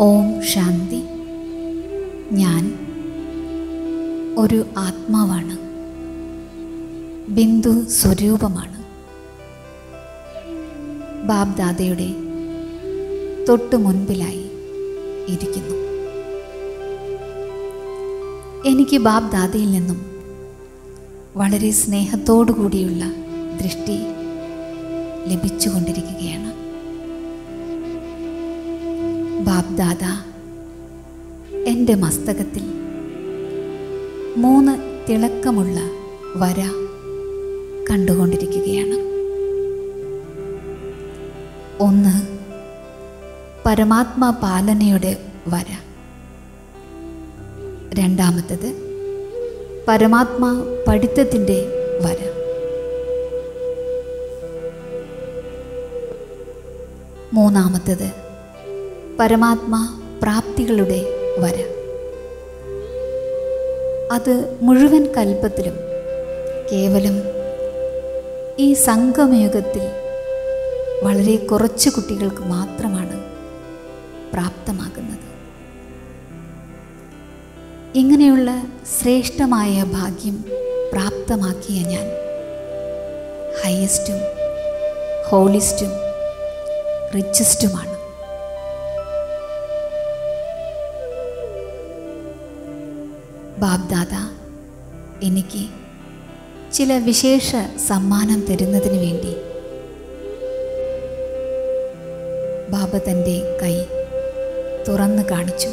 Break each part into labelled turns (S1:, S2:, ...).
S1: ഓം ശാന്തി ഞാൻ ഒരു ആത്മാവാണ് ബിന്ദു സ്വരൂപമാണ് ബാബ്ദാദയുടെ തൊട്ടു മുൻപിലായി ഇരിക്കുന്നു എനിക്ക് ബാബ്ദാദയിൽ നിന്നും വളരെ സ്നേഹത്തോടു കൂടിയുള്ള ദൃഷ്ടി ലഭിച്ചുകൊണ്ടിരിക്കുകയാണ് ബാബ്ദാദ എൻ്റെ മസ്തകത്തിൽ മൂന്ന് തിളക്കമുള്ള വര കണ്ടുകൊണ്ടിരിക്കുകയാണ് ഒന്ന് പരമാത്മാ പാലനയുടെ വര രണ്ടാമത്തത് പരമാത്മാ പഠിത്തത്തിൻ്റെ വര മൂന്നാമത്തത് പരമാത്മാ പ്രാപ്തികളുടെ വര അത് മുഴുവൻ കൽപ്പത്തിലും കേവലം ഈ സംഗമയുഗത്തിൽ വളരെ കുറച്ച് കുട്ടികൾക്ക് മാത്രമാണ് പ്രാപ്തമാകുന്നത് ഇങ്ങനെയുള്ള ശ്രേഷ്ഠമായ ഭാഗ്യം പ്രാപ്തമാക്കിയ ഞാൻ ഹയസ്റ്റും ഹോളിസ്റ്റും റിച്ചസ്റ്റുമാണ് ബാബ്ദാദ എനിക്ക് ചില വിശേഷ സമ്മാനം തരുന്നതിന് വേണ്ടി ബാബ തൻ്റെ കൈ തുറന്നു കാണിച്ചു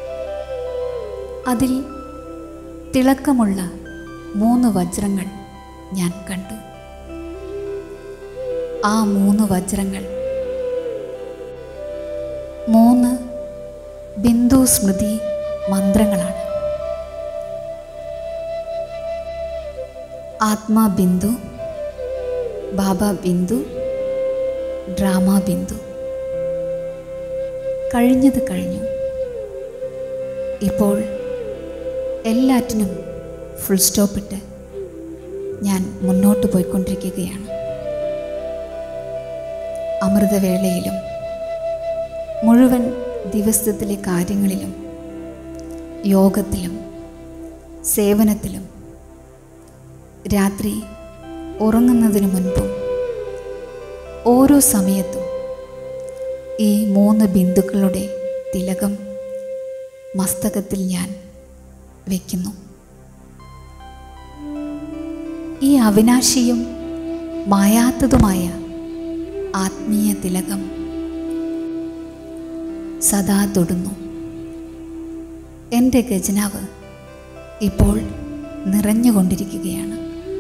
S1: അതിൽ തിളക്കമുള്ള മൂന്ന് വജ്രങ്ങൾ ഞാൻ കണ്ടു ആ മൂന്ന് വജ്രങ്ങൾ മൂന്ന് ബിന്ദു സ്മൃതി മന്ത്രങ്ങളാണ് ആത്മാ ബിന്ദു ബാബ ബിന്ദു ഡ്രാമ ബിന്ദു കഴിഞ്ഞത് കഴിഞ്ഞു ഇപ്പോൾ എല്ലാറ്റിനും ഫുൾ സ്റ്റോപ്പിട്ട് ഞാൻ മുന്നോട്ട് പോയിക്കൊണ്ടിരിക്കുകയാണ് അമൃതവേളയിലും മുഴുവൻ ദിവസത്തിലെ കാര്യങ്ങളിലും യോഗത്തിലും സേവനത്തിലും രാത്രി ഉറങ്ങുന്നതിന് മുൻപും ഓരോ സമയത്തും ഈ മൂന്ന് ബിന്ദുക്കളുടെ തിലകം മസ്തകത്തിൽ ഞാൻ വയ്ക്കുന്നു ഈ അവിനാശിയും മായാത്തതുമായ ആത്മീയ തിലകം സദാ തൊടുന്നു എൻ്റെ ഖജനാവ് ഇപ്പോൾ നിറഞ്ഞുകൊണ്ടിരിക്കുകയാണ്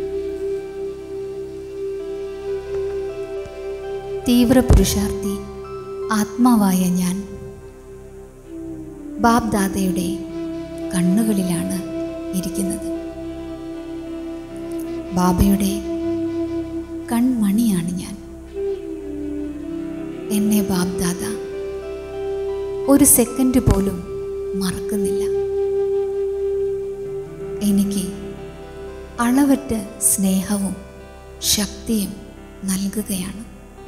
S1: തീവ്ര പുരുഷാർത്ഥി ആത്മാവായ ഞാൻ ബാബ്ദാദയുടെ കണ്ണുകളിലാണ് ഇരിക്കുന്നത് ബാബയുടെ കൺമണിയാണ് ഞാൻ എന്നെ ബാബ്ദാദ ഒരു സെക്കൻഡ് പോലും മറക്കുന്നില്ല എനിക്ക് അളവറ്റ സ്നേഹവും ശക്തിയും നൽകുകയാണ്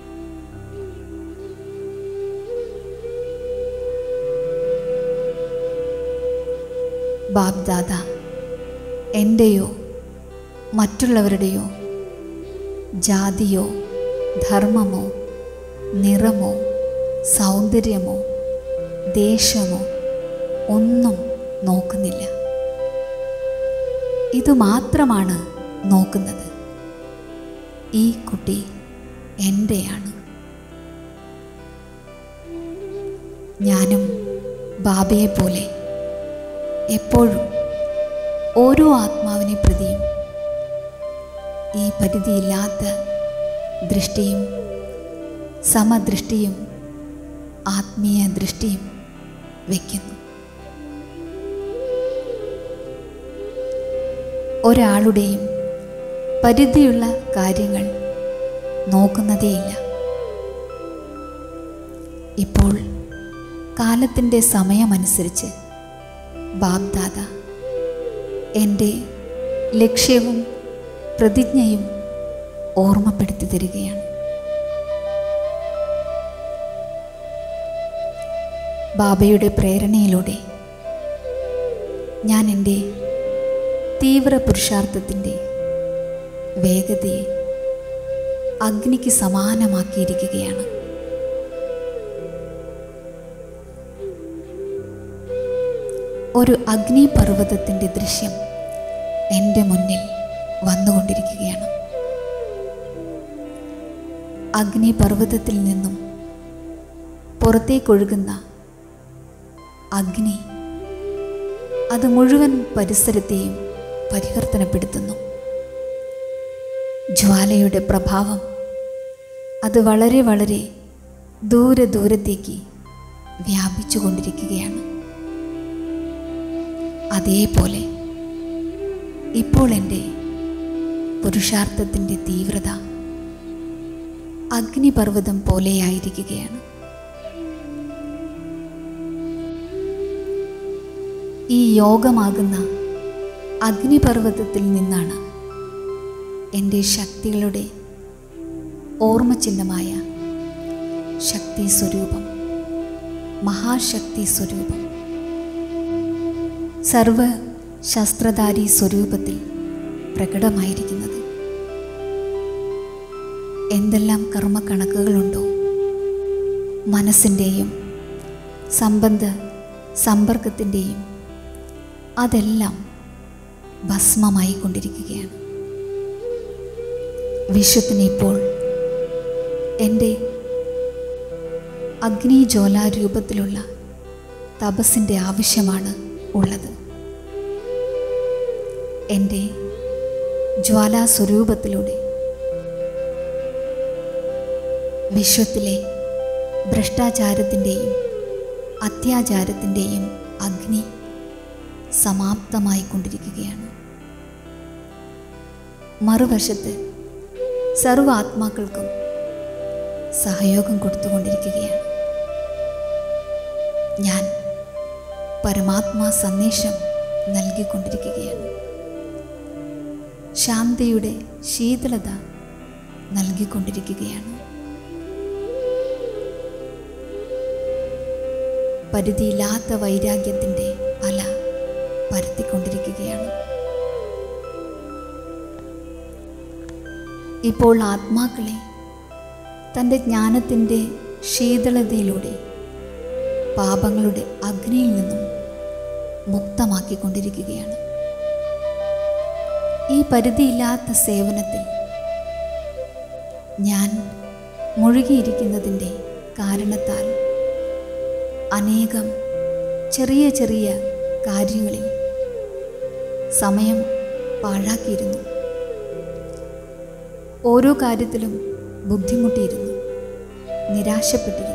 S1: ബാബ്ദാദ എൻ്റെയോ മറ്റുള്ളവരുടെയോ ജാതിയോ ധർമ്മമോ നിറമോ സൗന്ദര്യമോ ദേശമോ ഒന്നും നോക്കുന്നില്ല ഇത് മാത്രമാണ് നോക്കുന്നത് ഈ കുട്ടി എൻ്റെയാണ് ഞാനും ബാബയെ പോലെ എപ്പോഴും ഓരോ ആത്മാവിനെ പ്രതിയും ഈ പരിധിയില്ലാത്ത ദൃഷ്ടിയും സമദൃഷ്ടിയും ആത്മീയ ദൃഷ്ടിയും വയ്ക്കുന്നു ഒരാളുടെയും പരിധിയുള്ള കാര്യങ്ങൾ നോക്കുന്നതേയില്ല ഇപ്പോൾ കാലത്തിൻ്റെ സമയമനുസരിച്ച് ബാബ്ദാദ എൻ്റെ ലക്ഷ്യവും പ്രതിജ്ഞയും ഓർമ്മപ്പെടുത്തി തരികയാണ് ബാബയുടെ പ്രേരണയിലൂടെ ഞാൻ എൻ്റെ തീവ്ര പുരുഷാർത്ഥത്തിൻ്റെ വേഗതയെ അഗ്നിക്ക് സമാനമാക്കിയിരിക്കുകയാണ് ഒരു അഗ്നിപർവ്വതത്തിൻ്റെ ദൃശ്യം എൻ്റെ മുന്നിൽ വന്നുകൊണ്ടിരിക്കുകയാണ് അഗ്നിപർവ്വതത്തിൽ നിന്നും പുറത്തേക്കൊഴുകുന്ന അഗ്നി അത് മുഴുവൻ പരിസരത്തെയും പരിവർത്തനപ്പെടുത്തുന്നു ജ്വാലയുടെ പ്രഭാവം അത് വളരെ വളരെ ദൂരെ ദൂരത്തേക്ക് വ്യാപിച്ചു കൊണ്ടിരിക്കുകയാണ് അതേപോലെ ഇപ്പോൾ എൻ്റെ പുരുഷാർത്ഥത്തിൻ്റെ തീവ്രത അഗ്നിപർവ്വതം പോലെയായിരിക്കുകയാണ് ഈ യോഗമാകുന്ന അഗ്നിപർവ്വതത്തിൽ നിന്നാണ് എൻ്റെ ശക്തികളുടെ ഓർമ്മചിഹ്നമായ ശക്തി സ്വരൂപം മഹാശക്തി സ്വരൂപം സർവ ശസ്ത്രധാരി സ്വരൂപത്തിൽ പ്രകടമായിരിക്കുന്നത് എന്തെല്ലാം കർമ്മക്കണക്കുകളുണ്ടോ മനസ്സിൻ്റെയും സംബന്ധ സമ്പർക്കത്തിൻ്റെയും അതെല്ലാം ഭസ്മമായി കൊണ്ടിരിക്കുകയാണ് വിശ്വത്തിന് ഇപ്പോൾ എൻ്റെ അഗ്നിജ്വാലാരൂപത്തിലുള്ള തപസ്സിൻ്റെ ആവശ്യമാണ് ഉള്ളത് എൻ്റെ ജ്വാലാസ്വരൂപത്തിലൂടെ വിശ്വത്തിലെ ഭ്രഷ്ടാചാരത്തിൻ്റെയും അത്യാചാരത്തിൻ്റെയും അഗ്നി സമാപ്തമായി കൊണ്ടിരിക്കുകയാണ് മറുവശത്ത് സർവ്വ ആത്മാക്കൾക്കും സഹയോഗം കൊടുത്തുകൊണ്ടിരിക്കുകയാണ് ഞാൻ പരമാത്മാ സന്ദേശം നൽകിക്കൊണ്ടിരിക്കുകയാണ് ശാന്തിയുടെ ശീതളത നൽകിക്കൊണ്ടിരിക്കുകയാണ് പരിധിയില്ലാത്ത വൈരാഗ്യത്തിൻ്റെ അല പരത്തിക്കൊണ്ടിരിക്കുകയാണ് ഇപ്പോൾ ആത്മാക്കളെ തൻ്റെ ജ്ഞാനത്തിൻ്റെ ശീതളതയിലൂടെ പാപങ്ങളുടെ അഗ്നിയിൽ നിന്നും മുക്തമാക്കിക്കൊണ്ടിരിക്കുകയാണ് ഈ പരിധിയില്ലാത്ത സേവനത്തിൽ ഞാൻ മുഴുകിയിരിക്കുന്നതിൻ്റെ കാരണത്താൽ അനേകം ചെറിയ ചെറിയ കാര്യങ്ങളിൽ സമയം പാഴാക്കിയിരുന്നു ഓരോ കാര്യത്തിലും ബുദ്ധിമുട്ടിയിരുന്നു നിരാശപ്പെട്ടിരുന്നു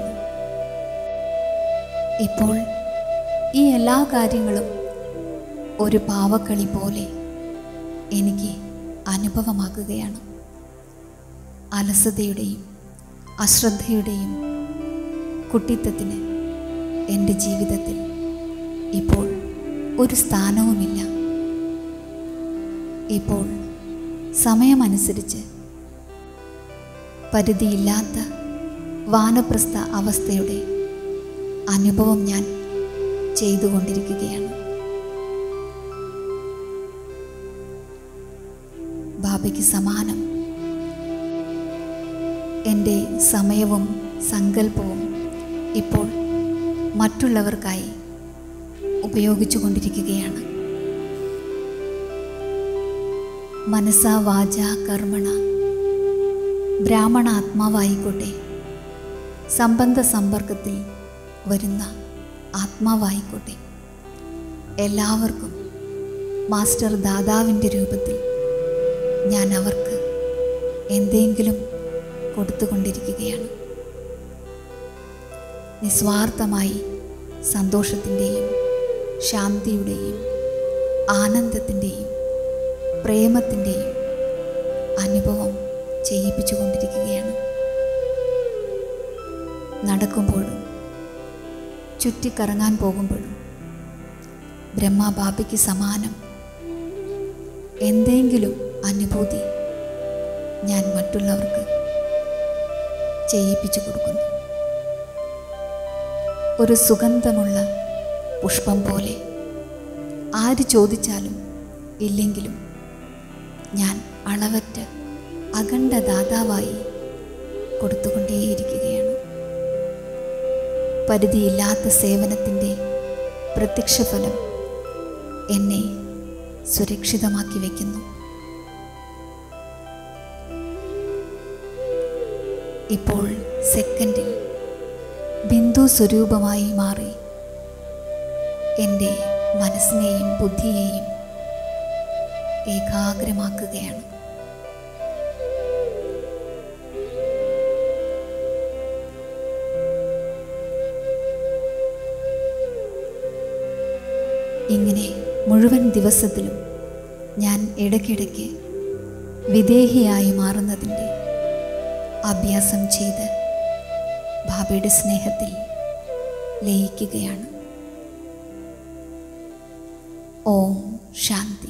S1: ഇപ്പോൾ ഈ എല്ലാ കാര്യങ്ങളും ഒരു പാവക്കളി പോലെ എനിക്ക് അനുഭവമാകുകയാണ് അലസതയുടെയും അശ്രദ്ധയുടെയും കുട്ടിത്തത്തിന് എൻ്റെ ജീവിതത്തിൽ ഇപ്പോൾ ഒരു സ്ഥാനവുമില്ല ഇപ്പോൾ സമയമനുസരിച്ച് പരിധിയില്ലാത്ത വാനപ്രസ്ഥ അവസ്ഥയുടെ അനുഭവം ഞാൻ ചെയ്തുകൊണ്ടിരിക്കുകയാണ് ബാബയ്ക്ക് സമാനം എൻ്റെ സമയവും സങ്കല്പവും ഇപ്പോൾ മറ്റുള്ളവർക്കായി ഉപയോഗിച്ചു കൊണ്ടിരിക്കുകയാണ് മനസ്സ വാച കർമ്മണ ബ്രാഹ്മണ ആത്മാവായിക്കോട്ടെ സംബന്ധ സമ്പർക്കത്തിൽ വരുന്ന ആത്മാവായിക്കോട്ടെ എല്ലാവർക്കും മാസ്റ്റർ ദാതാവിൻ്റെ രൂപത്തിൽ ഞാൻ അവർക്ക് എന്തെങ്കിലും കൊടുത്തുകൊണ്ടിരിക്കുകയാണ് നിസ്വാർത്ഥമായി സന്തോഷത്തിൻ്റെയും ശാന്തിയുടെയും ആനന്ദത്തിൻ്റെയും പ്രേമത്തിൻ്റെയും അനുഭവം ചെയ്യിപ്പിച്ചുകൊണ്ടിരിക്കുകയാണ് നടക്കുമ്പോഴും ചുറ്റിക്കറങ്ങാൻ പോകുമ്പോഴും ബ്രഹ്മബാബയ്ക്ക് സമാനം എന്തെങ്കിലും അനുഭൂതി ഞാൻ മറ്റുള്ളവർക്ക് ചെയ്യിപ്പിച്ചു കൊടുക്കുന്നു ഒരു സുഗന്ധമുള്ള പുഷ്പം പോലെ ആര് ചോദിച്ചാലും ഇല്ലെങ്കിലും ഞാൻ അളവറ്റ അഖണ്ഡ ദാതാവായി കൊടുത്തുകൊണ്ടേയിരിക്കുകയാണ് പരിധിയില്ലാത്ത സേവനത്തിൻ്റെ പ്രത്യക്ഷഫലം എന്നെ സുരക്ഷിതമാക്കി വയ്ക്കുന്നു ഇപ്പോൾ സെക്കൻഡിൽ ബിന്ദു സ്വരൂപമായി മാറി എൻ്റെ മനസ്സിനെയും ബുദ്ധിയെയും ഏകാഗ്രമാക്കുകയാണ് ഇങ്ങനെ മുഴുവൻ ദിവസത്തിലും ഞാൻ ഇടയ്ക്കിടയ്ക്ക് വിദേഹിയായി മാറുന്നതിൻ്റെ അഭ്യാസം ചെയ്ത് ഭാബിയുടെ സ്നേഹത്തിൽ ലയിക്കുകയാണ് ഓം ശാന്തി